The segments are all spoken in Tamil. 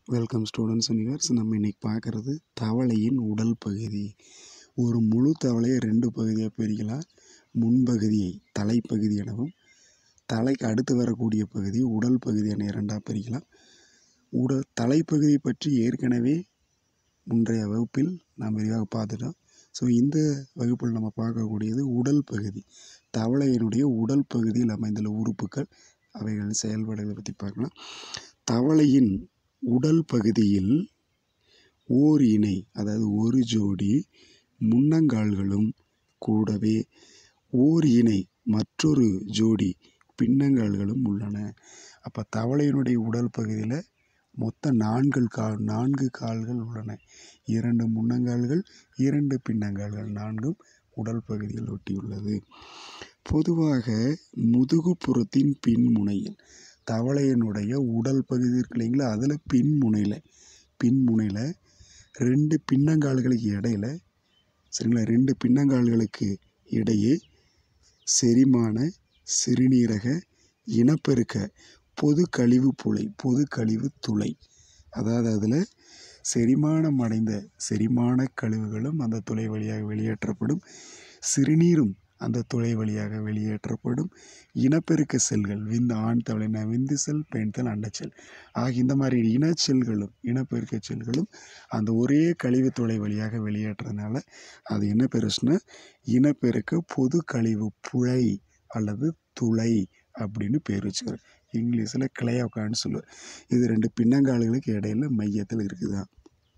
வெல்கம் ஸ்டூடெண்ட்ஸ் யூனிவர்ஸ் நம்ம இன்னைக்கு பார்க்குறது தவளையின் உடல் பகுதி ஒரு முழு தவளையை ரெண்டு பகுதியாக பிரிக்கலாம் முன்பகுதியை தலைப்பகுதி எனவும் தலைக்கு அடுத்து வரக்கூடிய பகுதி உடல் பகுதி என இரண்டாக பிரிக்கலாம் உடல் தலைப்பகுதி பற்றி ஏற்கனவே முன்றைய வகுப்பில் நாம் விரிவாக பார்த்துட்டோம் ஸோ இந்த வகுப்பில் நம்ம பார்க்கக்கூடியது உடல் பகுதி தவளையினுடைய உடல் பகுதியில் அமைந்துள்ள உறுப்புகள் அவைகள் செயல்பாடுகளை பற்றி பார்க்கலாம் தவளையின் உடல் பகுதியில் ஓர் இணை அதாவது ஒரு ஜோடி முன்னங்கால்களும் கூடவே ஓர் இணை மற்றொரு ஜோடி பின்னங்கால்களும் உள்ளன அப்போ தவளையினுடைய உடல் பகுதியில் மொத்தம் நான்கு கால் நான்கு கால்கள் உள்ளன இரண்டு முன்னங்கால்கள் இரண்டு பின்னங்கால்கள் நான்கும் உடல் பகுதியில் ஒட்டியுள்ளது பொதுவாக முதுகுப்புறத்தின் பின்முனையில் தவளையினுடைய உடல் பகுதி இருக்கு இல்லைங்களா அதில் பின்முனையில் பின்முனையில் ரெண்டு பின்னங்கால்களுக்கு இடையில சரிங்களா ரெண்டு பின்னங்கால்களுக்கு இடையே செரிமான சிறுநீரக இனப்பெருக்க பொது கழிவு புலை பொது கழிவு துளை அதாவது அதில் செரிமானம் அடைந்த செரிமான கழிவுகளும் அந்த துளை வழியாக வெளியேற்றப்படும் சிறுநீரும் அந்த துளை வழியாக வெளியேற்றப்படும் இனப்பெருக்க செல்கள் விந்து ஆண் தவளைனா விந்து செல் பெண் செல் அண்டச்செல் ஆகிய இந்த மாதிரி இன செல்களும் இனப்பெருக்க செல்களும் அந்த ஒரே கழிவு துளை வழியாக வெளியேற்றதுனால அது என்ன பெருசுன்னா இனப்பெருக்க பொது கழிவு புழை அல்லது துளை அப்படின்னு பேர் வச்சுக்கிறார் இங்கிலீஷில் கிளையோக்கான்னு சொல்லுவார் இது ரெண்டு பின்னங்கால்களுக்கு இடையில மையத்தில் இருக்குதான்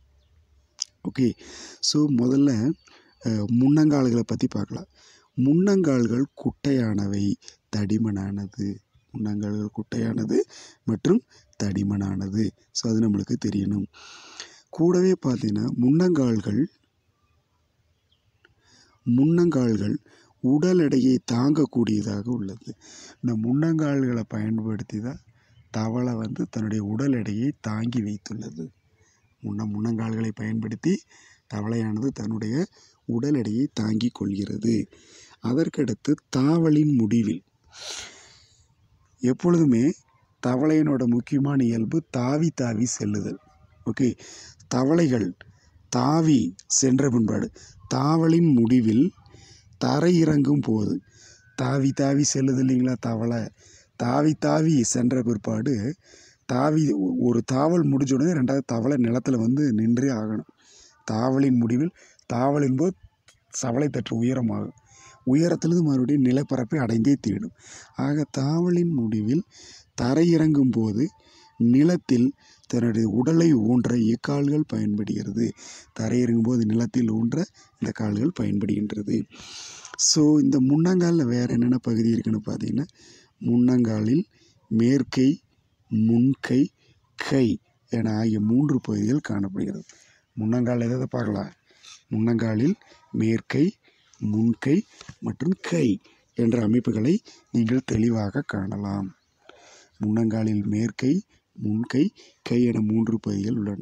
ஓகே ஸோ முதல்ல முன்னங்கால்களை பற்றி பார்க்கலாம் முன்னங்கால்கள் குட்டையானவை தடிமனானது முன்னங்கால்கள் குட்டையானது மற்றும் தடிமனானது ஸோ அது நம்மளுக்கு தெரியணும் கூடவே பார்த்தீங்கன்னா முன்னங்கால்கள் முன்னங்கால்கள் உடல் எடையை தாங்கக்கூடியதாக உள்ளது இந்த முன்னங்கால்களை பயன்படுத்தி தான் தவளை வந்து தன்னுடைய உடல் எடையை தாங்கி வைத்துள்ளது முன்ன முன்னங்கால்களை பயன்படுத்தி தவளையானது தன்னுடைய உடல் எடையை தாங்கி கொள்கிறது அதற்கடுத்து தாவலின் முடிவில் எப்பொழுதுமே தவளையினோட முக்கியமான இயல்பு தாவி தாவி செல்லுதல் ஓகே தவளைகள் தாவி சென்ற பின்பாடு தாவலின் முடிவில் தரை இறங்கும் போது தாவி தாவி செல்லுது இல்லைங்களா தவளை தாவி தாவி சென்ற பிற்பாடு தாவி ஒரு தாவல் முடிஞ்ச உடனே ரெண்டாவது தவளை நிலத்தில் வந்து நின்றே ஆகணும் தாவலின் முடிவில் தாவலின் போது சவளை தற்று உயரமாகும் உயரத்திலிருந்து மறுபடியும் நிலப்பரப்பை அடைந்தே தீடும் ஆக தாவலின் முடிவில் தரையிறங்கும் போது நிலத்தில் தன்னுடைய உடலை ஊன்ற இக்கால்கள் பயன்படுகிறது தரையிறங்கும் போது நிலத்தில் ஊன்ற இந்த கால்கள் பயன்படுகின்றது ஸோ இந்த முன்னங்காலில் வேறு என்னென்ன பகுதி இருக்குன்னு பார்த்தீங்கன்னா முன்னங்காலில் மேற்கை முன்கை கை என ஆகிய மூன்று பகுதிகள் காணப்படுகிறது முன்னங்கால் எதை பார்க்கலாம் முன்னங்காலில் மேற்கை முன்கை மற்றும் கை என்ற அமைப்புகளை நீங்கள் தெளிவாக காணலாம் முன்னங்காலில் மேற்கை முன்கை கை என மூன்று பகுதிகள் உள்ளன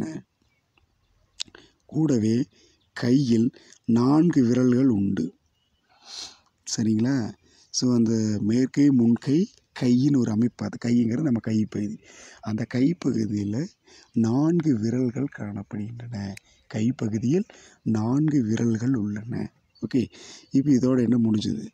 கூடவே கையில் நான்கு விரல்கள் உண்டு சரிங்களா ஸோ அந்த மேற்கை முன்கை கையின் ஒரு அமைப்பு அது கைங்கிறது நம்ம கைப்பகுதி அந்த கைப்பகுதியில் நான்கு விரல்கள் காணப்படுகின்றன கைப்பகுதியில் நான்கு விரல்கள் உள்ளன ஓகே இப்போ இதோட என்ன முடிஞ்சுது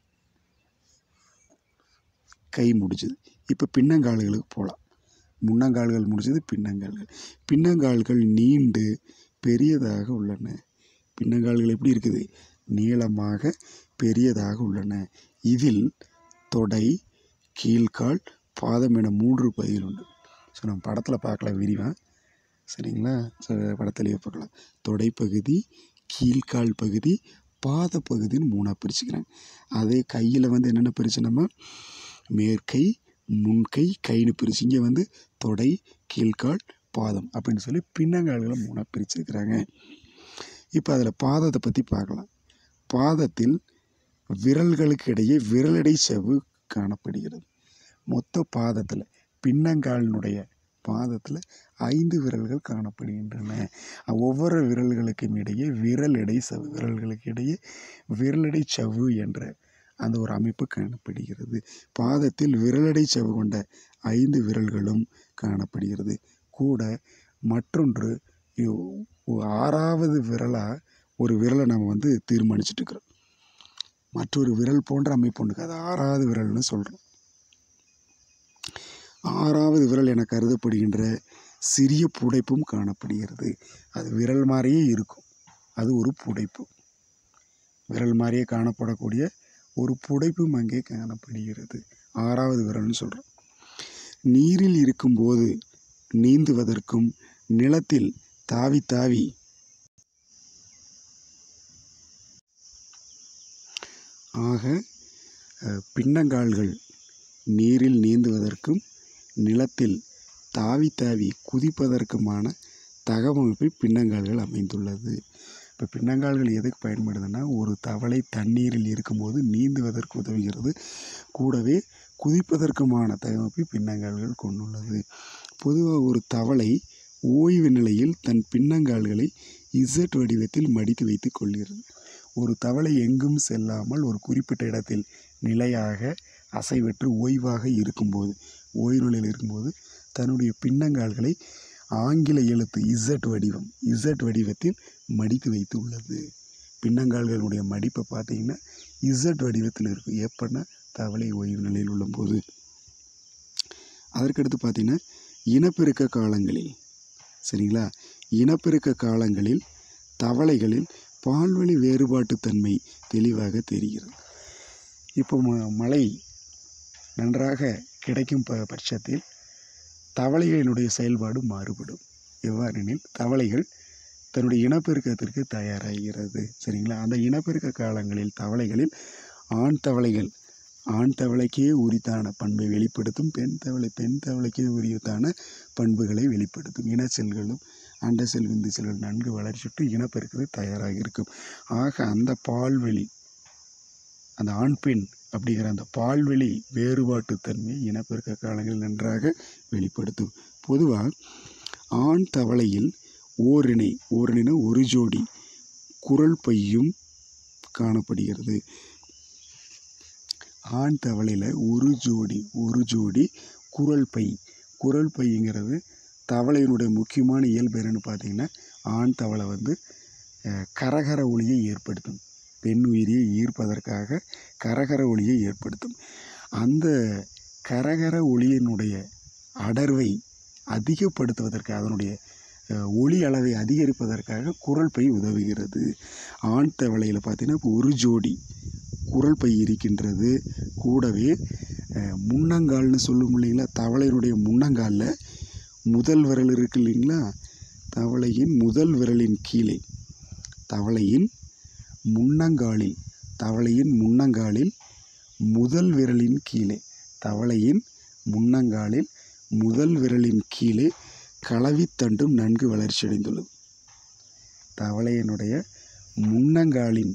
கை முடிஞ்சுது இப்போ பின்னங்கால்களுக்கு போகலாம் முன்னங்கால்கள் முடிஞ்சது பின்னங்கால்கள் பின்னங்கால்கள் நீண்டு பெரியதாக உள்ளன பின்னங்கால்கள் எப்படி இருக்குது நீளமாக பெரியதாக உள்ளன இதில் தொடை கீழ்கால் பாதம் என மூன்று பகுதிகள் உண்டு ஸோ நம்ம படத்தில் பார்க்கலாம் விரிவாக சரிங்களா ஸோ படத்துலேயே பார்க்கலாம் தொடைப்பகுதி கீழ்கால் பகுதி பாத பகுதின்னு மூணாக பிரிச்சுக்கிறாங்க அதே கையில் வந்து என்னென்ன பிரிச்சு நம்ம மேற்கை முன்கை கைன்னு பிரிச்சு இங்கே வந்து தொடை கீழ்கால் பாதம் அப்படின்னு சொல்லி பின்னங்கால்களை மூணாக பிரிச்சிருக்கிறாங்க இப்போ அதில் பாதத்தை பற்றி பார்க்கலாம் பாதத்தில் விரல்களுக்கு இடையே விரலடை செவு காணப்படுகிறது மொத்த பாதத்தில் பின்னங்காலினுடைய பாதத்தில் ஐந்து விரல்கள் காணப்படுகின்றன ஒவ்வொரு விரல்களுக்கும் இடையே விரல் எடை சவு விரல்களுக்கு இடையே விரலடை சவ்வு என்ற அந்த ஒரு அமைப்பு காணப்படுகிறது பாதத்தில் விரலடை செவு கொண்ட ஐந்து விரல்களும் காணப்படுகிறது கூட மற்றொன்று இ- ஒ- ஆறாவது விரலாக ஒரு விரலை நம்ம வந்து தீர்மானிச்சுட்டு இருக்கிறோம் மற்றொரு விரல் போன்ற அமைப்பு ஒன்றுக்கு அது ஆறாவது விரல்னு சொல்கிறோம் ஆறாவது விரல் என கருதப்படுகின்ற சிறிய புடைப்பும் காணப்படுகிறது அது விரல் மாதிரியே இருக்கும் அது ஒரு புடைப்பு விரல் மாதிரியே காணப்படக்கூடிய ஒரு புடைப்பும் அங்கே காணப்படுகிறது ஆறாவது விரல்னு சொல்கிறோம் நீரில் இருக்கும்போது நீந்துவதற்கும் நிலத்தில் தாவி தாவி ஆக அஹ், பின்னங்கால்கள் நீரில் நீந்துவதற்கும் நிலத்தில் தாவி தாவி குதிப்பதற்குமான தகவமைப்பு பின்னங்கால்கள் அமைந்துள்ளது இப்போ பின்னங்கால்கள் எதுக்கு பயன்படுதுன்னா ஒரு தவளை தண்ணீரில் இருக்கும்போது நீந்துவதற்கு உதவுகிறது கூடவே குதிப்பதற்குமான தகவமைப்பை பின்னங்கால்கள் கொண்டுள்ளது பொதுவாக ஒரு தவளை ஓய்வு நிலையில் தன் பின்னங்கால்களை இசட் வடிவத்தில் மடித்து வைத்து கொள்கிறது ஒரு தவளை எங்கும் செல்லாமல் ஒரு குறிப்பிட்ட இடத்தில் நிலையாக அசைவற்று ஓய்வாக இருக்கும்போது ஓய்வு நிலையில் இருக்கும்போது தன்னுடைய பின்னங்கால்களை ஆங்கில எழுத்து இசட் வடிவம் இசட் வடிவத்தில் மடித்து வைத்து உள்ளது பின்னங்கால்களுடைய மடிப்பை பார்த்தீங்கன்னா இசட் வடிவத்தில் இருக்கும் எப்பன்னா தவளை ஓய்வு நிலையில் உள்ளபோது அதற்கடுத்து பார்த்தீங்கன்னா இனப்பெருக்க காலங்களில் சரிங்களா இனப்பெருக்க காலங்களில் தவளைகளில் பால்வழி வேறுபாட்டுத்தன்மை தெளிவாக தெரிகிறது இப்போ ம- மழை நன்றாக கிடைக்கும் ப பட்சத்தில் தவளைகளினுடைய செயல்பாடு மாறுபடும் எவ்வாறெனில் தவளைகள் தன்னுடைய இனப்பெருக்கத்திற்கு தயாராகிறது சரிங்களா அந்த இனப்பெருக்க காலங்களில் தவளைகளில் ஆண் தவளைகள் ஆண் தவளைக்கே உரித்தான பண்பை வெளிப்படுத்தும் பெண் தவளை பெண் தவளைக்கே உரித்தான பண்புகளை வெளிப்படுத்தும் இன செல்களும் அண்ட செல் விந்து செல்கள் நன்கு வளர்ச்சிட்டு இனப்பெருக்கத்துக்கு தயாராக இருக்கும் ஆக அந்த பால்வெளி அந்த ஆண் பெண் அப்படிங்கிற அந்த பால்வெளி வேறுபாட்டுத்தன்மை இனப்பெருக்க காலங்களில் நன்றாக வெளிப்படுத்தும் பொதுவாக ஆண் தவளையில் ஓரிணை ஓரிணைனா ஒரு ஜோடி குரல் பையும் காணப்படுகிறது ஆண் தவளையில் ஒரு ஜோடி ஒரு ஜோடி குரல் பை குரல் பைங்கிறது தவளையினுடைய முக்கியமான இயல்பு என்னன்னு பார்த்தீங்கன்னா ஆண் தவளை வந்து அஹ், கரகர ஒளியை ஏற்படுத்தும் பெண் உயிரியை ஈர்ப்பதற்காக கரகர ஒளியை ஏற்படுத்தும் அந்த கரகர ஒளியினுடைய அடர்வை அதிகப்படுத்துவதற்கு அதனுடைய அஹ், ஒளி அளவை அதிகரிப்பதற்காக குரல் பை உதவுகிறது ஆண் தவளையில் பார்த்தீங்கன்னா இப்போ ஒரு ஜோடி குரல் பை இருக்கின்றது கூடவே அஹ், முன்னங்கால்னு சொல்லும் இல்லைங்களா தவளையினுடைய முன்னங்காலில் முதல் விரல் இருக்கு இல்லைங்களா தவளையின் முதல் விரலின் கீழே தவளையின் முன்னங்காலில் தவளையின் முன்னங்காலில் முதல் விரலின் கீழே தவளையின் முன்னங்காலில் முதல் விரலின் கீழே களவித்தண்டும் நன்கு வளர்ச்சியடைந்துள்ளது தவளையினுடைய முன்னங்காலின்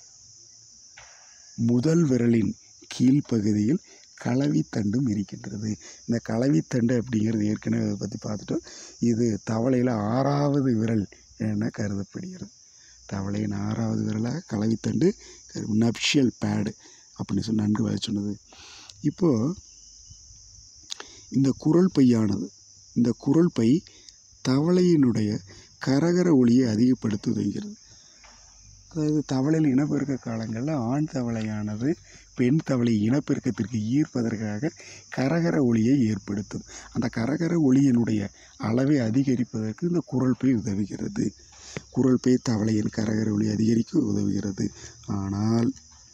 முதல் விரலின் கீழ்ப்பகுதியில் களவித்தண்டும் இருக்கின்றது இந்த களவித்தண்டு அப்படிங்கிறது ஏற்கனவே அதை பற்றி பார்த்துட்டோம் இது தவளையில் ஆறாவது விரல் என கருதப்படுகிறது தவளையின் ஆறாவது விரலாக களவித்தண்டு நப்ஷியல் பேடு அப்படின்னு சொல்லி நன்கு வர சொன்னது இப்போது இந்த குரல் பையானது இந்த குரல் பை தவளையினுடைய கரகர ஒளியை அதிகப்படுத்த உதவுகிறது அதாவது தவளையில் இனப்பெருக்க காலங்களில் ஆண் தவளையானது பெண் தவளை இனப்பெருக்கத்திற்கு ஈர்ப்பதற்காக கரகர ஒளியை ஏற்படுத்தும் அந்த கரகர ஒளியினுடைய அளவை அதிகரிப்பதற்கு இந்த குரல் பை உதவுகிறது குரல் பை தவளையின் கரகர ஒளி அதிகரிக்க உதவுகிறது ஆனால்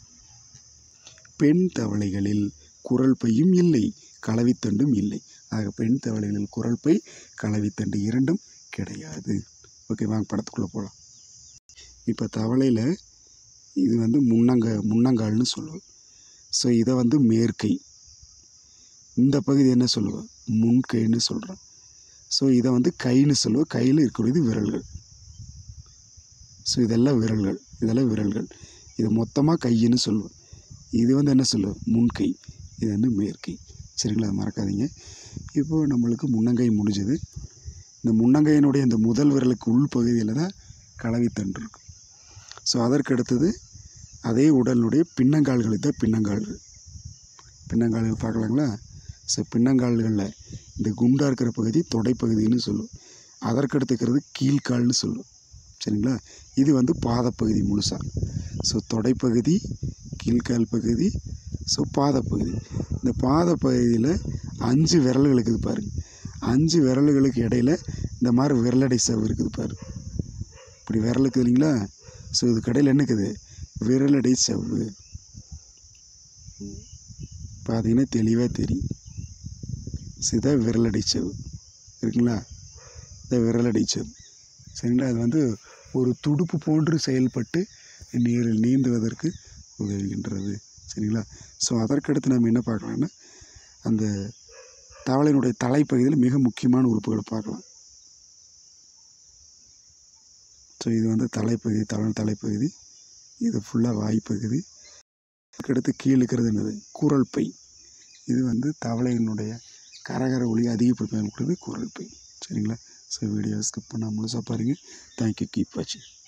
பெண் தவளைகளில் குரல் பையும் இல்லை களவித்தண்டும் இல்லை ஆக பெண் தவளைகளில் குரல் பை களவித்தண்டு இரண்டும் கிடையாது ஓகே வாங்க படத்துக்குள்ளே போகலாம் இப்போ தவளையில் இது வந்து முன்னங்க முன்னங்கால்னு சொல்லுவோம் ஸோ இதை வந்து மேற்கை இந்த பகுதி என்ன சொல்லுவோம் முன்கைன்னு சொல்கிறோம் ஸோ இதை வந்து கைன்னு சொல்லுவோம் கையில் இருக்கக்கூடியது விரல்கள் ஸோ இதெல்லாம் விரல்கள் இதெல்லாம் விரல்கள் இது மொத்தமாக கையின்னு சொல்லுவோம் இது வந்து என்ன சொல்லுவோம் முன்கை இது வந்து மேற்கை சரிங்களா அதை மறக்காதீங்க இப்போது நம்மளுக்கு முன்னங்கை முடிஞ்சது இந்த முன்னங்கையினுடைய இந்த முதல் விரலுக்கு உள் பகுதியில் தான் கலவித்தண்டு இருக்கும் ஸோ அதற்கு அடுத்தது அதே உடலினுடைய பின்னங்கால்களை தான் பின்னங்கால்கள் பின்னங்கால்கள் பார்க்கலாங்களா ஸோ பின்னங்கால்களில் இந்த குண்டாக இருக்கிற பகுதி தொடைப்பகுதின்னு சொல்லுவோம் அதற்கடுத்து இருக்கிறது கீழ்கால்னு சொல்லுவோம் சரிங்களா இது வந்து பாதப்பகுதி முழுசாக ஸோ தொடைப்பகுதி கீழ்கால் பகுதி ஸோ பாதப்பகுதி இந்த பாதப்பகுதியில் அஞ்சு விரல்கள் இருக்குது பாருங்க அஞ்சு விரல்களுக்கு இடையில இந்த மாதிரி விரலடை சவ்வு இருக்குது பாரு இப்படி விரல் இருக்குது இல்லைங்களா ஸோ இது கடையில் என்ன இருக்குது விரலடை சவ்வு பார்த்தீங்கன்னா தெளிவாக தெரியும் ஸோ இதான் விரலடை சவ்வு இருக்குங்களா இந்த விரலடை சவ்வு சரிங்களா அது வந்து ஒரு துடுப்பு போன்று செயல்பட்டு நீரில் நீந்துவதற்கு உதவுகின்றது சரிங்களா ஸோ அதற்கடுத்து நம்ம என்ன பார்க்கலாம்னா அந்த தவளையினுடைய தலைப்பகுதியில் மிக முக்கியமான உறுப்புகளை பார்க்கலாம் ஸோ இது வந்து தலைப்பகுதி தவளை தலைப்பகுதி இது ஃபுல்லாக வாய்ப்பகுதி அதுக்கடுத்து கீழே இருக்கிறது என்னது குரல் பை இது வந்து தவளையினுடைய கரகர ஒளி அதிகப்படுத்த கூடியது குரல் பை சரிங்களா ஸோ வீடியோ ஸ்கிப் பண்ணால் முழுசாக பாருங்கள் தேங்க்யூ கீப் வாட்சிங்